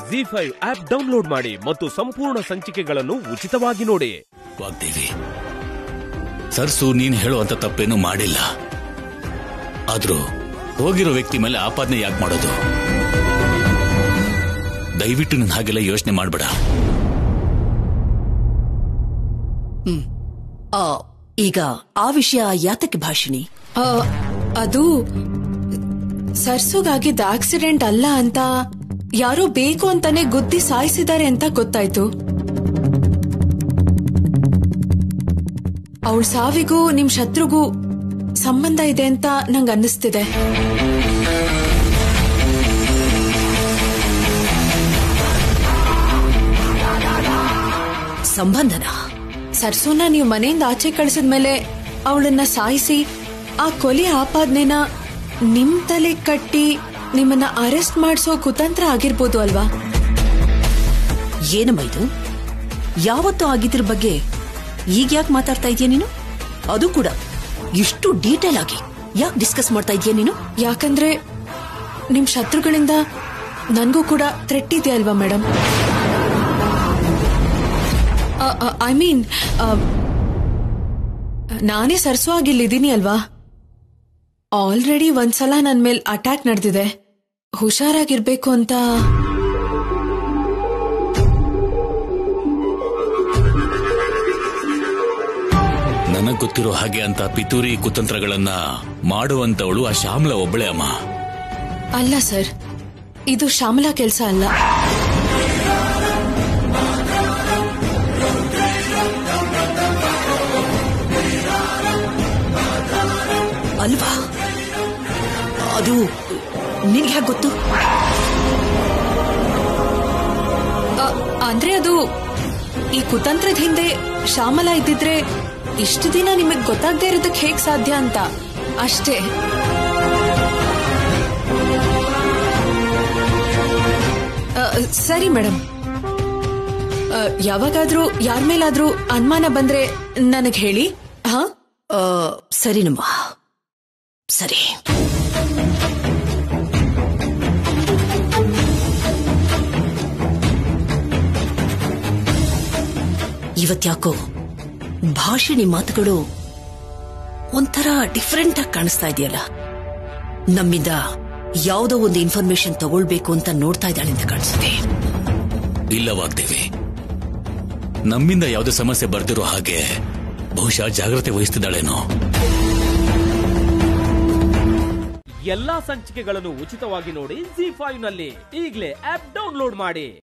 G five app download ಮಾಡಿ ಮತ್ತು ಸಂಪೂರ್ಣ ಸಂಚಿಕೆಗಳನ್ನು ಉಚಿತವಾಗಿ ನೋಡಿ ವಾಗ್ದೇವಿ ಸರ್ಸು ನೀನ್ ಹೇಳುವಂತ ತಪ್ಪೇನು ಮಾಡಿಲ್ಲ ಆದ್ರೂ ಹೋಗಿರೋ ವ್ಯಕ್ತಿ ಮೇಲೆ ಆಪಾದನೆ ಯಾಕೆ ಮಾಡೋದು ದಯವಿಟ್ಟು ನೀನ್ ಹಾಗೆಲ್ಲ ಯೋಚನೆ ಮಾಡ್ಬೇಡ ಆ, ಈಗ ಆ ವಿಷಯ ಯಾತಕ್ಕೆ ಭಾಷಿಣಿ ಆ, ಅದು ಸರ್ಸುಗಾಗಿದ್ದ ಆಕ್ಸಿಡೆಂಟ್ ಅಲ್ಲ ಅಂತ ಯಾರೋ ಬೇಕು ಅಂತಾನೆ ಗುದ್ದಿ ಸಾಯಿಸಿದ್ದಾರೆ ಅಂತ ಗೊತ್ತಾಯ್ತು ಅವಳ ಸಾವಿಗೂ ನಿಮ್ ಶತ್ರುಗೂ ಸಂಬಂಧ ಇದೆ ಅಂತ ನಂಗ್ ಅನ್ನಿಸ್ತಿದೆ ಸಂಬಂಧನ ಸರ್ಸುನ ನೀವು ಮನೆಯಿಂದ ಆಚೆ ಕಳಿಸಿದ್ಮೇಲೆ ಅವಳನ್ನ ಸಾಯಿಸಿ ಆ ಕೊಲೆ ಆಪಾದನೆನ ನಿಮ್ ತಲೆ ಕಟ್ಟಿ ನಿಮ್ಮನ್ನ ಅರೆಸ್ಟ್ ಮಾಡಿಸೋ ಕುತಂತ್ರ ಆಗಿರ್ಬೋದು ಅಲ್ವಾ ಏನಮ್ಮ ಇದು ಯಾವತ್ತೂ ಆಗಿದ್ರ ಬಗ್ಗೆ ಈಗ ಯಾಕೆ ಮಾತಾಡ್ತಾ ಇದೀಯ ನೀನು ಅದು ಕೂಡ ಇಷ್ಟು ಡೀಟೇಲ್ ಆಗಿ ಯಾಕೆ ಡಿಸ್ಕಸ್ ಮಾಡ್ತಾ ಇದೀಯ ನೀನು ಯಾಕಂದ್ರೆ ನಿಮ್ ಶತ್ರುಗಳಿಂದ ನನ್ಗೂ ಕೂಡ ಥ್ರೆಟ್ ಇದೆ ಅಲ್ವಾ ಮೇಡಮ್ ಐ ಮೀನ್ ನಾನೇ ಸರ್ಸು ಆಗಿಲ್ಲಿದ್ದೀನಿ ಅಲ್ವಾ ಆಲ್ರೆಡಿ ಒಂದ್ಸಲ ನನ್ ಮೇಲ್ ಅಟ್ಯಾಕ್ ನಡೆದಿದೆ ಹುಷಾರಾಗಿರ್ಬೇಕು ಅಂತ ನನಗ್ ಗೊತ್ತಿರೋ ಹಾಗೆ ಅಂತ ಪಿತೂರಿ ಕುತಂತ್ರಗಳನ್ನ ಮಾಡುವಂತವಳು ಆ ಶ್ಯಾಮಲ ಒಬ್ಬಳೆ ಅಮ್ಮ ಅಲ್ಲ ಸರ್ ಇದು ಶ್ಯಾಮಲಾ ಕೆಲಸ ಅಲ್ಲ ಅಲ್ವಾ ಅದು ನಿನ್ಗೆ ಹೇಗೆ ಗೊತ್ತು ಅ- ಅಂದ್ರೆ ಅದು ಈ ಕುತಂತ್ರದ ಹಿಂದೆ ಶ್ಯಾಮಲ ಇದ್ದಿದ್ರೆ ಇಷ್ಟು ದಿನ ನಿಮಗ್ ಗೊತ್ತಾಗದೇ ಇರೋದಕ್ಕೆ ಹೇಗ್ ಸಾಧ್ಯ ಅಂತ ಅಷ್ಟೇ ಅ, ಸರಿ ಮೇಡಮ್ ಅ, ಯಾವಾಗಾದ್ರೂ ಯಾರ ಮೇಲಾದ್ರೂ ಅನುಮಾನ ಬಂದ್ರೆ ನನಗ್ ಹೇಳಿ ಹಾ ಆ, ಸರಿನಮ್ಮ ಸರಿ ಇವತ್ಯಾಕೋ ಭಾಷಿಣಿ ಮಾತುಗಳು ಒಂಥರ ಡಿಫರೆಂಟ್ ಆಗಿ ಕಾಣಿಸ್ತಾ ಇದೆಯಲ್ಲ ನಮ್ಮಿಂದ ಯಾವುದೋ ಒಂದು ಇನ್ಫಾರ್ಮೇಶನ್ ತಗೊಳ್ಬೇಕು ಅಂತ ನೋಡ್ತಾ ಇದ್ದಾಳೆ ಅಂತ ಕಾಣಿಸುತ್ತೆ ಇಲ್ಲ ವಾಗ್ದೇವಿ ನಮ್ಮಿಂದ ಯಾವುದೇ ಸಮಸ್ಯೆ ಬರ್ದಿರೋ ಹಾಗೆ ಬಹುಶಃ ಜಾಗ್ರತೆ ವಹಿಸ್ತಿದ್ದಾಳೇನೋ ಎಲ್ಲಾ ಸಂಚಿಕೆಗಳನ್ನು ಉಚಿತವಾಗಿ ನೋಡಿ ಜಿ ಫೈವ್ ನಲ್ಲಿ ಈಗಲೇ ಆಪ್ ಡೌನ್ಲೋಡ್ ಮಾಡಿ